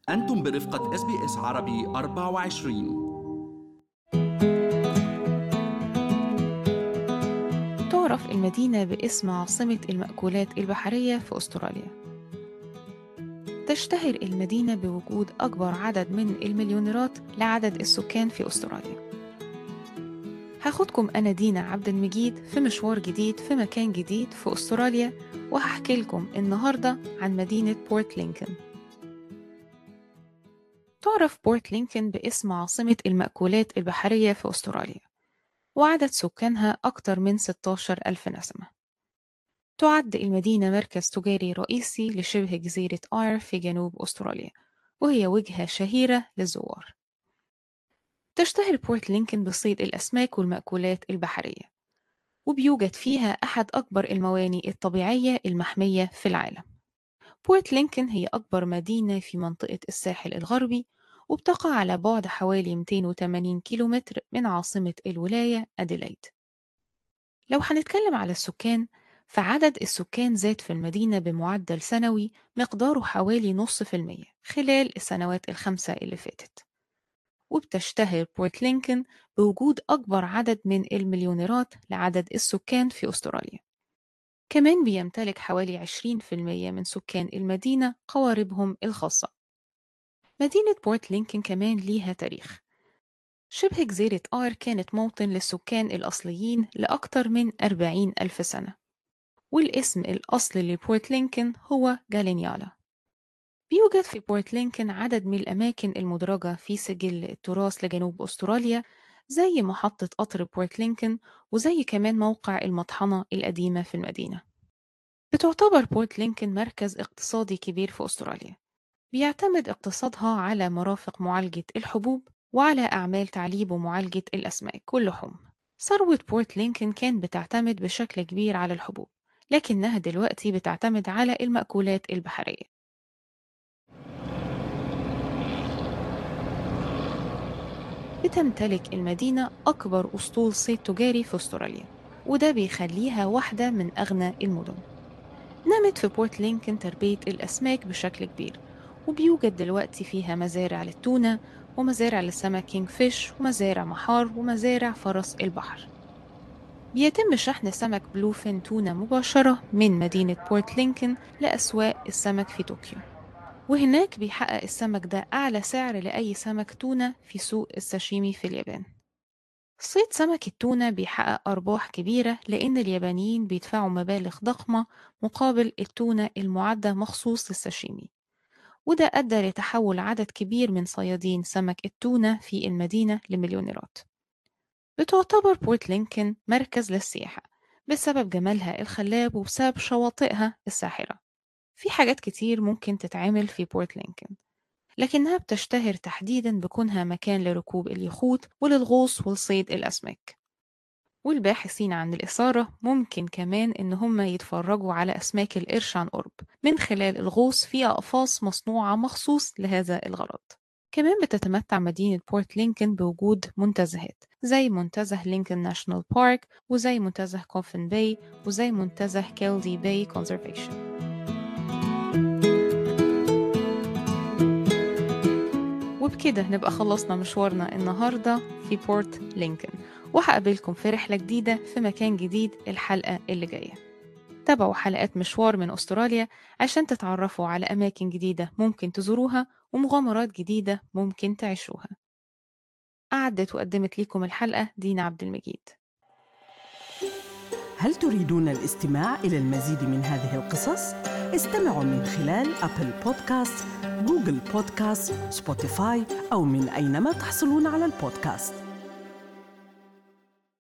أنتم برفقة اس بي اس عربي 24 تعرف المدينة باسم عاصمة المأكولات البحرية في أستراليا تشتهر المدينة بوجود أكبر عدد من المليونيرات لعدد السكان في أستراليا هاخدكم أنا دينا عبد المجيد في مشوار جديد في مكان جديد في أستراليا وهحكي لكم النهاردة عن مدينة بورت لينكن تعرف بورت لينكن باسم عاصمة المأكولات البحرية في أستراليا وعدد سكانها أكثر من 16 ألف نسمة تعد المدينة مركز تجاري رئيسي لشبه جزيرة آير في جنوب أستراليا وهي وجهة شهيرة للزوار تشتهر بورت لينكن بصيد الأسماك والمأكولات البحرية وبيوجد فيها أحد أكبر الموانئ الطبيعية المحمية في العالم بورت لينكن هي أكبر مدينة في منطقة الساحل الغربي وبتقع على بعد حوالي 280 كيلومتر من عاصمة الولاية أديلايد لو هنتكلم على السكان فعدد السكان زاد في المدينة بمعدل سنوي مقداره حوالي نص في المية خلال السنوات الخمسة اللي فاتت وبتشتهر بورت لينكن بوجود أكبر عدد من المليونيرات لعدد السكان في أستراليا كمان بيمتلك حوالي 20% من سكان المدينة قواربهم الخاصة مدينة بورت لينكن كمان ليها تاريخ شبه جزيرة آر كانت موطن للسكان الأصليين لأكثر من 40 ألف سنة والاسم الأصلي لبورت لينكن هو جالينيالا بيوجد في بورت لينكن عدد من الأماكن المدرجة في سجل التراث لجنوب أستراليا زي محطة قطر بورت لينكن وزي كمان موقع المطحنة القديمة في المدينة بتعتبر بورت لينكن مركز اقتصادي كبير في أستراليا بيعتمد اقتصادها على مرافق معالجة الحبوب وعلى أعمال تعليب ومعالجة الأسماك واللحوم ثروة بورت لينكن كان بتعتمد بشكل كبير على الحبوب لكنها دلوقتي بتعتمد على المأكولات البحرية بتمتلك المدينة أكبر أسطول صيد تجاري في أستراليا وده بيخليها واحدة من أغنى المدن نمت في بورت لينكن تربية الأسماك بشكل كبير وبيوجد دلوقتي فيها مزارع للتونة ومزارع للسمك كينج فيش ومزارع محار ومزارع فرس البحر بيتم شحن سمك بلوفين تونة مباشرة من مدينة بورت لينكن لأسواق السمك في طوكيو وهناك بيحقق السمك ده أعلى سعر لأي سمك تونة في سوق الساشيمي في اليابان صيد سمك التونة بيحقق أرباح كبيرة لأن اليابانيين بيدفعوا مبالغ ضخمة مقابل التونة المعدة مخصوص للساشيمي وده أدى لتحول عدد كبير من صيادين سمك التونة في المدينة لمليونيرات بتعتبر بورت لينكن مركز للسياحة بسبب جمالها الخلاب وبسبب شواطئها الساحرة في حاجات كتير ممكن تتعمل في بورت لينكن لكنها بتشتهر تحديدا بكونها مكان لركوب اليخوت وللغوص والصيد الأسماك والباحثين عن الإثارة ممكن كمان إن هم يتفرجوا على أسماك القرش عن قرب من خلال الغوص في أقفاص مصنوعة مخصوص لهذا الغرض كمان بتتمتع مدينة بورت لينكن بوجود منتزهات زي منتزه لينكن ناشونال بارك وزي منتزه كوفن باي وزي منتزه كيلدي باي كونزرفيشن وبكده نبقى خلصنا مشوارنا النهاردة في بورت لينكن وهقابلكم في رحلة جديدة في مكان جديد الحلقة اللي جاية تابعوا حلقات مشوار من أستراليا عشان تتعرفوا على أماكن جديدة ممكن تزوروها ومغامرات جديدة ممكن تعيشوها أعدت وقدمت لكم الحلقة دينا عبد المجيد هل تريدون الاستماع إلى المزيد من هذه القصص؟ استمعوا من خلال أبل بودكاست، جوجل بودكاست، سبوتيفاي أو من أينما تحصلون على البودكاست